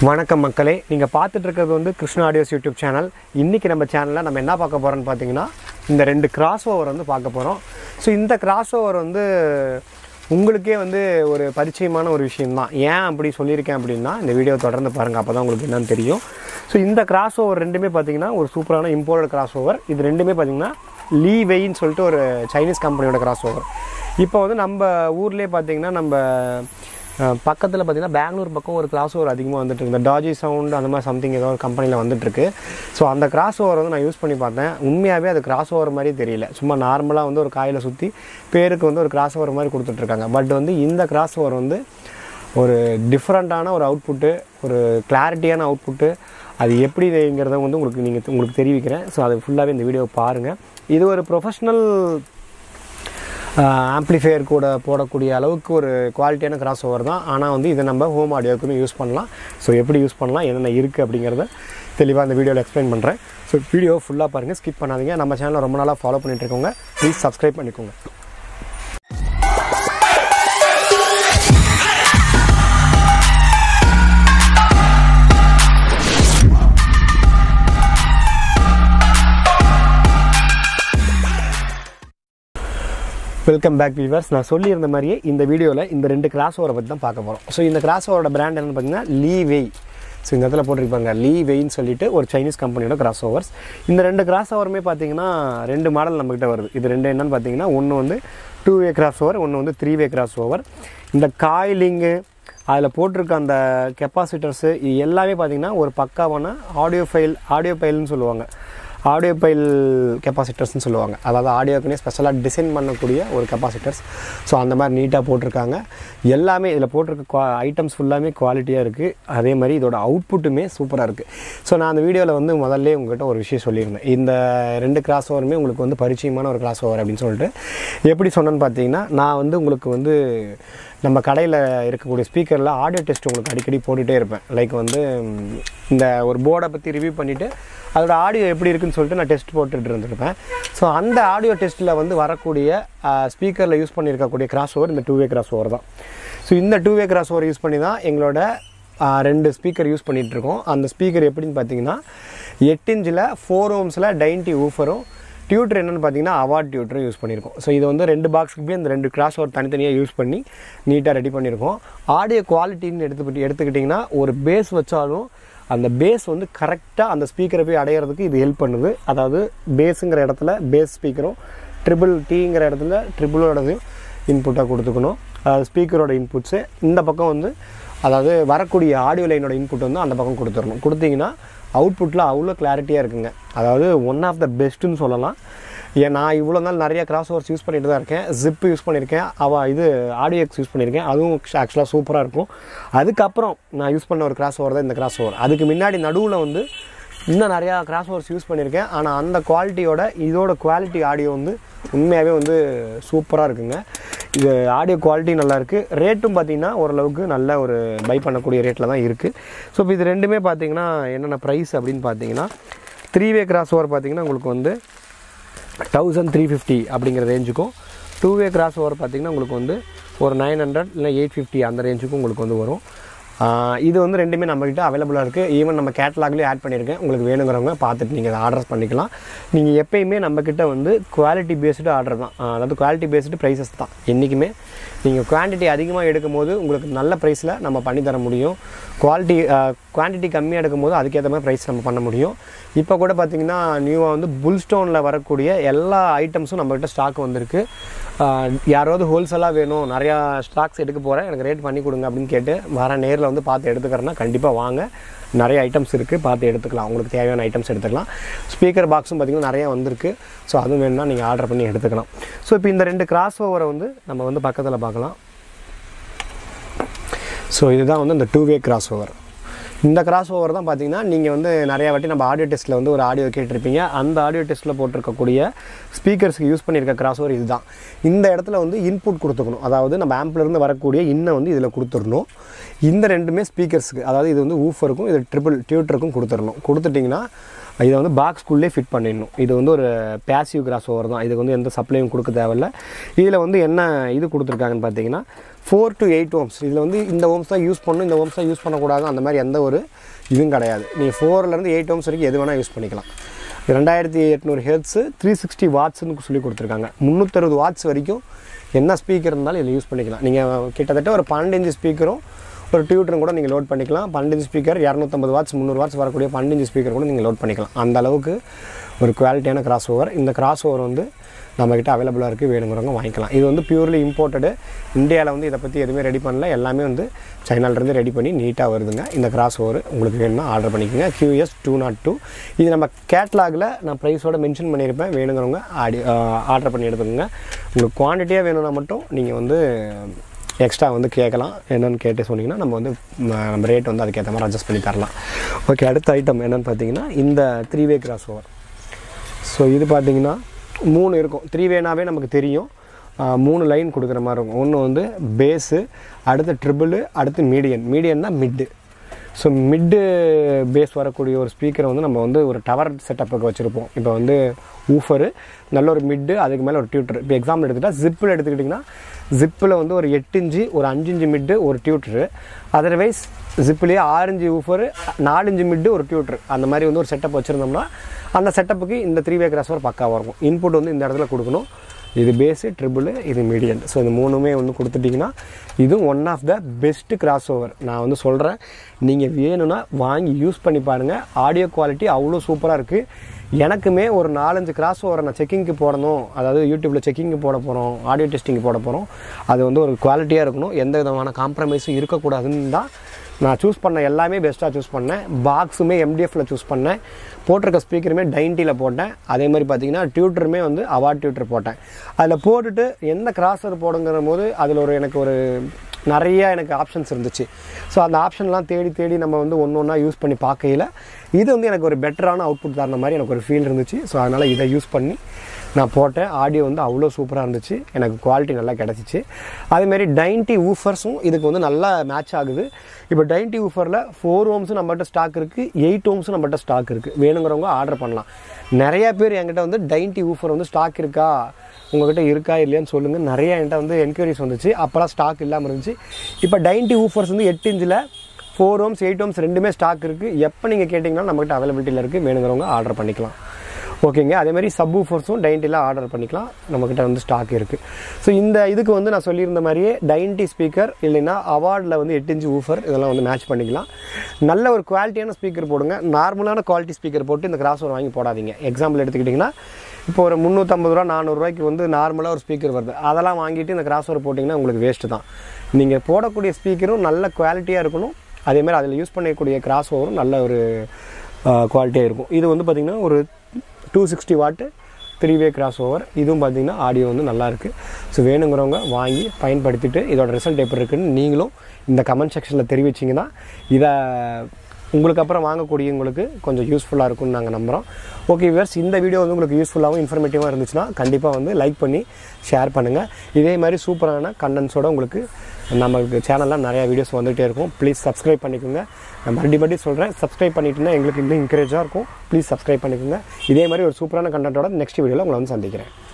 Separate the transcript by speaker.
Speaker 1: வணக்கம் மக்களே நீங்கள் பார்த்துட்டு இருக்கிறது வந்து கிருஷ்ணா ஆடியோஸ் யூடியூப் சேனல் இன்றைக்கி நம்ம சேனலில் நம்ம என்ன பார்க்க போகிறோம்னு பார்த்தீங்கன்னா இந்த ரெண்டு கிராஸ் ஓவர் வந்து பார்க்க போகிறோம் ஸோ இந்த கிராஸ் ஓவர் வந்து உங்களுக்கே வந்து ஒரு பரிச்சயமான ஒரு விஷயம்தான் ஏன் அப்படி சொல்லியிருக்கேன் அப்படின்னா இந்த வீடியோ தொடர்ந்து பாருங்கள் அப்போ தான் உங்களுக்கு என்னன்னு தெரியும் ஸோ இந்த கிராஸ் ஓவர் ரெண்டுமே பார்த்தீங்கன்னா ஒரு சூப்பரான இம்போர்ட்டட் கிராஸ் ஓவர் இது ரெண்டுமே பார்த்தீங்கன்னா லீ வெயின்னு சொல்லிட்டு ஒரு சைனீஸ் கம்பெனியோட கிராஸ் ஓவர் இப்போ வந்து நம்ம ஊர்லேயே பார்த்தீங்கன்னா நம்ம பக்கத்தில் பார்த்தீங்கன்னா பெங்களூர் பக்கம் ஒரு கிராஸ் ஓவர் அதிகமாக வந்துட்டு இருக்கு இந்த டாஜி சவுண்ட் அந்த மாதிரி சம்திங் ஏதோ ஒரு கம்பெனியில் வந்துட்டுருக்கு ஸோ அந்த கிராஸ் ஓவர் வந்து நான் யூஸ் பண்ணி பார்த்தேன் உண்மையாகவே அது கிராஸ் ஓவர் மாதிரி தெரியல சும்மா நார்மலாக வந்து ஒரு காயில் சுற்றி பேருக்கு வந்து ஒரு கிராஸ் ஓவர் மாதிரி கொடுத்துட்ருக்காங்க பட் வந்து இந்த கிராஸ் ஓவர் வந்து ஒரு டிஃப்ரெண்ட்டான ஒரு அவுட்புட்டு ஒரு கிளாரிட்டியான அவுட்புட்டு அது எப்படிங்கிறத வந்து உங்களுக்கு நீங்கள் உங்களுக்கு தெரிவிக்கிறேன் ஸோ அது ஃபுல்லாகவே இந்த வீடியோ பாருங்கள் இது ஒரு ப்ரொஃபஷ்னல் ஆம்ப்ளிஃபையர் கூட போடக்கூடிய அளவுக்கு ஒரு குவாலிட்டியான கிராஸ் ஓவர் தான் ஆனால் வந்து இதை நம்ம ஹோம் ஆடியோக்குமே யூஸ் பண்ணலாம் ஸோ எப்படி யூஸ் பண்ணலாம் என்னென்ன இருக்குது அப்படிங்கிறத தெளிவாக இந்த வீடியோவில் எக்ஸ்பிளைன் பண்ணுறேன் ஸோ வீடியோ ஃபுல்லாக பாருங்கள் ஸ்கிப் பண்ணாதீங்க நம்ம சேனலை ரொம்ப நாளாக ஃபாலோ பண்ணிட்டு இருக்கோங்க ப்ளீஸ் சப்ஸ்கிரைப் பண்ணிக்கோங்க வெல்கம் பேக் வீவர்ஸ் நான் சொல்லியிருந்த மாதிரியே இந்த வீடியோவில் இந்த ரெண்டு கிராஸ் ஓவரை பற்றி தான் பார்க்க போகிறோம் ஸோ இந்த கிராஸ் ஓவரோட பிராண்ட் என்னன்னு பார்த்தீங்கன்னா லீ வெய் ஸோ இந்த இடத்துல போட்டிருப்பாங்க லீ வெயின்னு சொல்லிட்டு ஒரு சைனீஸ் கம்பெனியோட கிராஸ் ஓவர்ஸ் இந்த ரெண்டு கிராஸ் ஓவருமே பார்த்தீங்கன்னா ரெண்டு மாடல் நம்மக்கிட்ட வருது இது ரெண்டு என்னன்னு பார்த்தீங்கன்னா ஒன்று வந்து டூ வே கிராஸ் ஓவர் ஒன்று வந்து த்ரீ வே கிராஸ் ஓவர் இந்த காயிலிங்கு அதில் போட்டிருக்க அந்த கெப்பாசிட்டர்ஸு இது எல்லாமே பார்த்தீங்கன்னா ஒரு பக்காவான ஆடியோ ஃபைல் ஆடியோ ஃபைல்னு சொல்லுவாங்க ஆடியோ பைல் கெப்பாசிட்டர்ஸ்னு சொல்லுவாங்க அதாவது ஆடியோக்குனே ஸ்பெஷலாக டிசைன் பண்ணக்கூடிய ஒரு கெப்பாசிட்டர்ஸ் ஸோ அந்த மாதிரி நீட்டாக போட்டிருக்காங்க எல்லாமே இதில் போட்டிருக்க குவா ஐட்டம்ஸ் ஃபுல்லாமே குவாலிட்டியாக இருக்குது அதே மாதிரி இதோட அவுட்புட்டுமே சூப்பராக இருக்குது ஸோ நான் அந்த வீடியோவில் வந்து முதல்ல உங்கள்கிட்ட ஒரு விஷயம் சொல்லியிருந்தேன் இந்த ரெண்டு கிராஸ் ஓவருமே உங்களுக்கு வந்து பரிச்சயமான ஒரு கிராஸ் ஓவர் அப்படின்னு சொல்லிட்டு எப்படி சொன்னேன்னு பார்த்தீங்கன்னா நான் வந்து உங்களுக்கு வந்து நம்ம கடையில் இருக்கக்கூடிய ஸ்பீக்கரில் ஆடியோ டெஸ்ட் உங்களுக்கு அடிக்கடி போட்டுகிட்டே இருப்பேன் லைக் வந்து ம், இந்த ஒரு போர்டை பற்றி ரிவ்யூ பண்ணிவிட்டு அதோட ஆடியோ எப்படி இருக்குன்னு சொல்லிட்டு நான் டெஸ்ட் போட்டுட்டு இருந்திருப்பேன் ஸோ அந்த ஆடியோ டெஸ்ட்டில் வந்து வரக்கூடிய ஸ்பீக்கரில் யூஸ் பண்ணியிருக்கக்கூடிய கிராஸ் ஓவர் இந்த டூ வே கிராஸ் ஓவர் தான் ஸோ இந்த two way cross over use பண்ணி தான் எங்களோட ஆ, ரெண்டு ஸ்பீக்கர் யூஸ் பண்ணிகிட்டு இருக்கோம் அந்த ஸ்பீக்கர் எப்படின்னு பார்த்தீங்கன்னா எட்டு இன்ச்சில் ஃபோர் ஓம்ஸில் டைன்டி ஊஃபரும் டியூட்டர் என்னென்னு பார்த்தீங்கன்னா அவார்ட் டியூட்டரும் யூஸ் பண்ணியிருக்கோம் ஸோ இது வந்து ரெண்டு பாக்ஸுக்குமே இந்த ரெண்டு கிராஸ் ஓவர் தனித்தனியாக யூஸ் பண்ணி நீட்டாக ரெடி பண்ணியிருக்கோம் ஆடியோ குவாலிட்டின்னு எடுத்து எடுத்துக்கிட்டிங்கன்னா ஒரு பேஸ் வச்சாலும் அந்த பேஸ் வந்து கரெக்டாக அந்த ஸ்பீக்கரை போய் அடையிறதுக்கு இது ஹெல்ப் பண்ணுது அதாவது பேஸுங்கிற இடத்துல பேஸ் ஸ்பீக்கரும் ட்ரிபிள் டீங்கிற இடத்துல ட்ரிபிளோடதையும் இன்புட்டாக கொடுத்துக்கணும் அதாவது ஸ்பீக்கரோட இன்புட்ஸு இந்த பக்கம் வந்து அதாவது வரக்கூடிய ஆடியோ லைனோட இன்புட் வந்து அந்த பக்கம் கொடுத்துடணும் கொடுத்தீங்கன்னா அவுட்புட்டில் அவ்வளோ கிளாரிட்டியாக இருக்குங்க அதாவது ஒன் ஆஃப் த பெஸ்ட்டுன்னு சொல்லலாம் ஏன் நான் இவ்வளோ நாள் நிறைய கிராஸ் ஓவர்ஸ் யூஸ் பண்ணிட்டு தான் இருக்கேன் ஜிப் யூஸ் பண்ணியிருக்கேன் அவ இது ஆடியோக்ஸ் யூஸ் பண்ணியிருக்கேன் அதுவும் ஆக்சுவலாக சூப்பராக இருக்கும் அதுக்கப்புறம் நான் யூஸ் பண்ண ஒரு கிராஸ் ஓவர் தான் இந்த கிராஸ் ஓவர் அதுக்கு முன்னாடி நடுவில் வந்து இன்னும் நிறையா கிராஸ் ஓவர்ஸ் யூஸ் பண்ணியிருக்கேன் ஆனால் அந்த குவாலிட்டியோட இதோட குவாலிட்டி ஆடியோ வந்து உண்மையாகவே வந்து சூப்பராக இருக்குங்க இது ஆடியோ குவாலிட்டி நல்லா இருக்குது ரேட்டும் பார்த்தீங்கன்னா ஓரளவுக்கு நல்ல ஒரு பை பண்ணக்கூடிய ரேட்டில் தான் இருக்குது ஸோ இப்போ இது ரெண்டுமே பார்த்தீங்கன்னா என்னென்ன ப்ரைஸ் அப்படின்னு பார்த்தீங்கன்னா த்ரீ வே கிராஸ் ஓவர் பார்த்தீங்கன்னா உங்களுக்கு வந்து தௌசண்ட் த்ரீ ஃபிஃப்டி அப்படிங்கிற ரேஞ்சுக்கும் டூ வே கிராஸ் ஓவர் பார்த்தீங்கன்னா உங்களுக்கு வந்து ஒரு நைன் ஹண்ட்ரட் இல்லை எயிட் ஃபிஃப்டி அந்த ரேஞ்சுக்கும் உங்களுக்கு வந்து வரும் ஆஹ் இது வந்து ரெண்டுமே நம்மக்கிட்ட அவைலபிளாக இருக்குது ஈவன் நம்ம கேட்டலாக்லேயும் ஆட் பண்ணியிருக்கேன் உங்களுக்கு வேணுங்கிறவங்க பார்த்துட்டு நீங்கள் அதை ஆர்டர் பண்ணிக்கலாம் நீங்கள் எப்பயுமே நம்மக்கிட்ட வந்து குவாலிட்டி பேஸ்டு ஆர்டர் தான் ஆஹ் அதாவது குவாலிட்டி பேஸ்டு ப்ரைஸஸ் தான் என்றைக்குமே நீங்கள் குவான்டிட்டி அதிகமாக எடுக்கும்போது உங்களுக்கு நல்ல ப்ரைஸில் நம்ம பண்ணி தர முடியும் குவாலிட்டி குவான்டிட்டி கம்மியாக எடுக்கும்போது அதுக்கேற்ற மாதிரி ப்ரைஸ் நம்ம பண்ண முடியும் இப்போ கூட பார்த்தீங்கன்னா நியூவாக வந்து புல் ஸ்டோனில் வரக்கூடிய எல்லா ஐட்டம்ஸும் நம்மகிட்ட ஸ்டாக் வந்திருக்கு ஆஹ் யாராவது ஹோல்சேலாக வேணும் நிறையா ஸ்டாக்ஸ் எடுக்க போகிறேன் எனக்கு ரேட் பண்ணி கொடுங்க அப்படின்னு கேட்டு வர நேரில் வந்து பார்த்து எடுத்துக்கிறேன்னா கண்டிப்பாக வாங்க நிறைய ஐட்டம்ஸ் இருக்குது பார்த்து எடுத்துக்கலாம் உங்களுக்கு தேவையான ஐட்டம்ஸ் எடுத்துக்கலாம் ஸ்பீக்கர் பாக்ஸும் பார்த்திங்கன்னா நிறையா வந்திருக்கு ஸோ அதுவும் வேணும்னா நீங்கள் ஆர்டர் பண்ணி எடுத்துக்கலாம் ஸோ இப்போ இந்த ரெண்டு கிராஸ் ஓவரை வந்து நம்ம வந்து பக்கத்தில் பார்க்கலாம் ஸோ இதுதான் வந்து இந்த டூ வே கிராஸ் ஓவர் இந்த கிராஸ் ஓவர் தான் பார்த்தீங்கன்னா நீங்கள் வந்து நிறையா வாட்டி நம்ம ஆடியோ டெஸ்ட்டில் வந்து ஒரு ஆடியோ கேட்டிருப்பீங்க அந்த ஆடியோ டெஸ்ட்டில் போட்டிருக்கக்கூடிய ஸ்பீக்கர்ஸ்க்கு யூஸ் பண்ணியிருக்க கிராஸ் ஓவர் இதுதான் இந்த இடத்துல வந்து இன்புட் கொடுத்துக்கணும் அதாவது நம்ம ஆம்ப்லேருந்து வரக்கூடிய இன்னை வந்து இதில் கொடுத்துடணும் இந்த ரெண்டுமே ஸ்பீக்கர்ஸுக்கு அதாவது இது வந்து ஊஃபருக்கும் இது ட்ரிபிள் டியூட்டருக்கும் கொடுத்துடணும் கொடுத்துட்டிங்கன்னா இதை வந்து பாக்ஸ்குள்ளே ஃபிட் பண்ணிடணும் இது வந்து ஒரு பேசிவ் கிராஸ் ஓவர் தான் இதுக்கு வந்து எந்த சப்ளையும் கொடுக்க தேவையில்ல இதில் வந்து என்ன இது கொடுத்துருக்காங்கன்னு பார்த்தீங்கன்னா ஃபோர் டு எயிட் ஓம்ஸ் இதில் வந்து இந்த ஓம்ஸ் தான் யூஸ் பண்ணணும் இந்த ஓம்ஸ் தான் யூஸ் பண்ணக்கூடாது அந்த மாதிரி எந்த ஒரு இதுவும் கிடையாது நீங்கள் ஃபோர்லேருந்து எயிட் ஓம்ஸ் வரைக்கும் எது வேணால் யூஸ் பண்ணிக்கலாம் ரெண்டாயிரத்தி எட்நூறு ஹெர்ட்ஸு த்ரீ சிக்ஸ்டி வாட்ஸ்னு சொல்லி கொடுத்துருக்காங்க முந்நூற்றறுபது வாட்ஸ் வரைக்கும் என்ன ஸ்பீக்கர் இருந்தாலும் இதில் யூஸ் பண்ணிக்கலாம் நீங்கள் கிட்டத்தட்ட ஒரு பன்னெண்டு இன்ச்சு ஸ்பீக்கரும் ஒரு டியூட்டரும் கூட நீங்கள் லோட் பண்ணிக்கலாம் பன்னெண்டு இன்ச் ஸ்பீக்கர் இரநூத்தம்பது வாட்ஸ் முந்நூறு வாட்ஸ் வரக்கூடிய பன்னெண்டு இன்ச் ஸ்பீக்கர் கூட நீங்கள் லோட் பண்ணிக்கலாம் அந்த அளவுக்கு ஒரு குவாலிட்டியான கிராஸ் ஓவர் இந்த கிராஸ் ஓவர் வந்து நம்மக்கிட்ட அவைலபிளாக இருக்குது வேணுங்கிறவங்க வாங்கிக்கலாம் இது வந்து பியூர்லி இம்போர்ட்டடு இந்தியாவில் வந்து இதை பற்றி எதுவுமே ரெடி பண்ணல எல்லாமே வந்து சைனாலேருந்து ரெடி பண்ணி நீட்டாக வருதுங்க இந்த கிராஸ் ஓவர் உங்களுக்கு வேணும்னா ஆர்டர் பண்ணிக்கோங்க QS டூ நாட் டூ இது நம்ம கேட்லாகில் நான் ப்ரைஸோட மென்ஷன் பண்ணியிருப்பேன் வேணுங்கிறவங்க ஆடி ஆர்டர் பண்ணி எடுத்துக்கோங்க உங்களுக்கு குவான்டிட்டியாக வேணும்னா மட்டும் நீங்கள் வந்து எக்ஸ்ட்ரா வந்து கேட்கலாம் என்னென்னு கேட்டு சொன்னீங்கன்னா நம்ம வந்து ம, நம்ம ரேட் வந்து அதுக்கேற்ற மாதிரி அட்ஜஸ்ட் பண்ணி தரலாம் ஓகே அடுத்த ஐட்டம் என்னென்னு பார்த்தீங்கன்னா இந்த three way cross over so இது பார்த்தீங்கன்னா மூணு இருக்கும் த்ரீ வேனாவே நமக்கு தெரியும் ஆ, மூணு லைன் கொடுக்குற மாதிரி இருக்கும் ஒன்று வந்து பேஸு அடுத்து ட்ரிபிள் அடுத்து மீடியன் மீடியன்னா மிட்டு ஸோ மிட்டு பேஸ் வரக்கூடிய ஒரு ஸ்பீக்கரை வந்து நம்ம வந்து ஒரு டவர் செட்டப்புக்கு வச்சுருப்போம் இப்போ வந்து ஊஃபரு நல்ல ஒரு மிட்டு அதுக்கு மேலே ஒரு டியூட்டர் இப்போ எக்ஸாம்பிள் எடுத்துக்கிட்டால் ஜிப்பில் எடுத்துக்கிட்டிங்கன்னா ஜிப்பில் வந்து ஒரு எட்டு இன்ச்சு ஒரு அஞ்சு இன்ச்சு மிட்டு ஒரு டியூட்டரு அதர்வைஸ் ஜிப்லேயே ஆரஞ்சு ஊஃபரு நாலஞ்சு மிட்டு ஒரு டியூட்டர் அந்த மாதிரி வந்து ஒரு செட்டப் வச்சுருந்தோம்னா அந்த செட்டப்புக்கு இந்த த்ரீ வே கிராஸ்வர் பக்காவாக இருக்கும் இன்புட் வந்து இந்த இடத்துல கொடுக்கணும் இது பேஸு ட்ரிபிள் இது மீடியன் ஸோ இந்த மூணுமே வந்து கொடுத்துட்டிங்கன்னா இது one of the best cross over நான் வந்து சொல்கிறேன் நீங்கள் வேணும்னா வாங்கி யூஸ் பண்ணி பாருங்கள் ஆடியோ குவாலிட்டி அவ்வளோ சூப்பராக இருக்குது எனக்குமே ஒரு நாலஞ்சு கிராஸ் ஓவரை நான் செக்கிங்க்கு போடணும் அதாவது யூடியூப்பில் செக்கிங்க்கு போட போகிறோம் ஆடியோ டெஸ்டிங் போட போகிறோம் அது வந்து ஒரு குவாலிட்டியாக இருக்கணும் எந்த விதமான காம்ப்ரமைஸும் இருக்கக்கூடாதுன்னு தான் நான் சூஸ் பண்ண எல்லாமே பெஸ்ட்டாக சூஸ் பண்ணேன் பாக்ஸுமே எம்டிஎஃப்ல சூஸ் பண்ணேன் போட்டிருக்க ஸ்பீக்கருமே டைன்ட்டியில் போட்டேன் அதே மாதிரி பார்த்தீங்கன்னா டியூட்டருமே வந்து அவார்ட் டியூட்டர் போட்டேன் அதில் போட்டுட்டு எந்த கிராஸர் போடுங்கிற போது அதில் ஒரு எனக்கு ஒரு நிறைய எனக்கு ஆப்ஷன்ஸ் இருந்துச்சு ஸோ அந்த ஆப்ஷன்லாம் தேடி தேடி நம்ம வந்து ஒன்று ஒன்றா யூஸ் பண்ணி பார்க்கையில் இது வந்து எனக்கு ஒரு பெட்டரான அவுட்புட் தர மாதிரி எனக்கு ஒரு ஃபீல் இருந்துச்சு ஸோ அதனால் இதை யூஸ் பண்ணி நான் போட்டேன் ஆடியோ வந்து அவ்வளோ சூப்பராக இருந்துச்சு எனக்கு குவாலிட்டி நல்லா கிடச்சிச்சு அதேமாரி டைன்ட்டி ஊஃபர்ஸும் இதுக்கு வந்து நல்லா மேட்ச் ஆகுது இப்போ டைன்ட்டி ஊஃபரில் ஃபோர் ஓம்ஸும் நம்மகிட்ட ஸ்டாக் இருக்குது எயிட் ஓம்ஸும் நம்மகிட்ட ஸ்டாக் இருக்குது வேணுங்கிறவங்க ஆர்டர் பண்ணலாம் நிறைய பேர் என்கிட்ட வந்து டைன்ட்டி ஊஃபர் வந்து ஸ்டாக் இருக்கா உங்ககிட்ட இருக்கா இல்லையான்னு சொல்லுங்கள் நிறைய என்கிட்ட வந்து என்கொயரிஸ் வந்துச்சு அப்போலாம் ஸ்டாக் இல்லாமல் இருந்துச்சு இப்போ டைன்ட்டி ஊஃபர்ஸ் வந்து எட்டு இன்ச்சில் ஃபோர் ஓம்ஸ் எயிட் ஓம்ஸ் ரெண்டுமே ஸ்டாக் இருக்குது எப்போ நீங்கள் கேட்டிங்கன்னா நம்மகிட்ட அவைலபிலிட்டியில் இருக்குது வேணுங்கிறவங்க ஆர்டர் பண்ணிக்கலாம் ஓகேங்க அதே மாதிரி சப் ஊஃபர்ஸும் டைன்ட்டியில் ஆர்டர் பண்ணிக்கலாம் நம்மக்கிட்ட வந்து ஸ்டாக் இருக்குது ஸோ இந்த இதுக்கு வந்து நான் சொல்லியிருந்த மாதிரியே டைன்ட்டி ஸ்பீக்கர் இல்லைன்னா அவார்டில் வந்து எட்டு இன்ச்சு ஊஃபர் இதெல்லாம் வந்து மேட்ச் பண்ணிக்கலாம் நல்ல ஒரு குவாலிட்டியான ஸ்பீக்கர் போடுங்க நார்மலான குவாலிட்டி ஸ்பீக்கர் போட்டு இந்த கிராஸ் வாங்கி போடாதீங்க எக்ஸாம்பிள் எடுத்துக்கிட்டிங்கன்னா இப்போ ஒரு முந்நூற்றம்பது ரூபா நானூறுரூவாய்க்கு வந்து நார்மலாக ஒரு ஸ்பீக்கர் வருது அதெல்லாம் வாங்கிட்டு இந்த கிராஸ் போட்டிங்கன்னா உங்களுக்கு வேஸ்ட்டு தான் நீங்கள் போடக்கூடிய ஸ்பீக்கரும் நல்ல குவாலிட்டியாக இருக்கணும் அதேமாதிரி அதில் யூஸ் பண்ணக்கூடிய கிராஸ் ஓவரும் நல்ல ஒரு குவாலிட்டியாக இருக்கும் இது வந்து பார்த்திங்கன்னா ஒரு two sixty watt three way cross over இதுவும் பார்த்தீங்கன்னா ஆடியோ வந்து நல்லா இருக்குது ஸோ வேணுங்கிறவங்க வாங்கி பயன்படுத்திட்டு இதோட ரிசல்ட் எப்படி இருக்குன்னு நீங்களும் இந்த கமெண்ட் செக்ஷனில் தெரிவிச்சிங்கன்னா இதை உங்களுக்கு அப்புறம் வாங்கக்கூடியவங்களுக்கு கொஞ்சம் யூஸ்ஃபுல்லாக இருக்கும்னு நாங்கள் நம்புகிறோம் ஓகே விவர்ஸ் இந்த வீடியோ வந்து உங்களுக்கு யூஸ்ஃபுல்லாகவும் இன்ஃபர்மேட்டிவாக இருந்துச்சுன்னா கண்டிப்பாக வந்து லைக் பண்ணி ஷேர் பண்ணுங்கள் இதே மாதிரி சூப்பரான கண்டென்ட்ஸோட உங்களுக்கு நமக்கு சேனலில் நிறையா வீடியோஸ் வந்துகிட்டே இருக்கும் ப்ளீஸ் சப்ஸ்கிரைப் பண்ணிக்கோங்க நான் மறுபடி மறுபடி சொல்கிறேன் சப்ஸ்கிரைப் பண்ணிட்டுனா எங்களுக்கு இன்னும் என்கரேஜாக இருக்கும் ப்ளீஸ் சப்ஸ்கிரைப் பண்ணிக்கோங்க இதே மாதிரி ஒரு சூப்பரான கண்டென்ட்டோட நெக்ஸ்ட் வீடியோவில் உங்களை வந்து சந்திக்கிறேன்